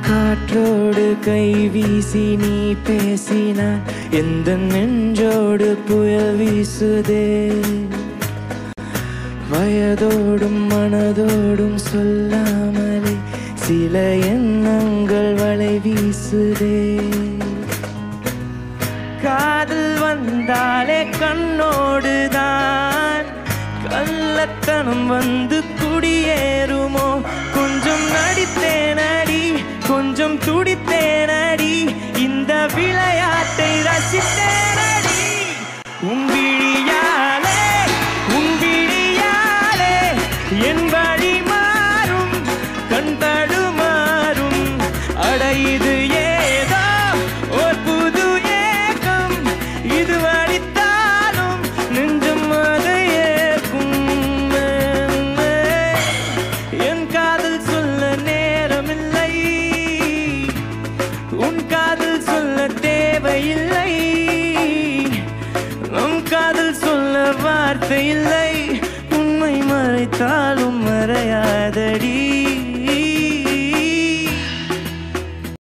காற்றோடு கை வீசி நீ பேசினான் எந்த நெஞ்சோடு புயல் வீசுதே வயதோடும் மனதோடும் சொல்லாமலே சில எண்ணங்கள் வலை வீசுதே காதல் வந்தாலே கண்ணோடுதான் கள்ளத்தனம் வந்து குடியேறுமோ கொஞ்சம் நடித்தேனடி கொஞ்சம் துடித்தேனடி இந்த விளையாட்டை ரசித்தேனடி உன் விழியாலே உன் விழியாலே என் வழி மாறும் கண் தடுமாறும் அட இது ஏதோ ஒரு புது ஏக்கம் இது வடித்தாலும் நெஞ்சம் அதை ஏற்கும் என் காதல் சொல்ல நேரமில்லை உன் காதல் சொல்ல தேவையில்லை நம் காதல் சொல்ல வார்த்தை இல்லை உண்மை மறைத்தாலும் மறை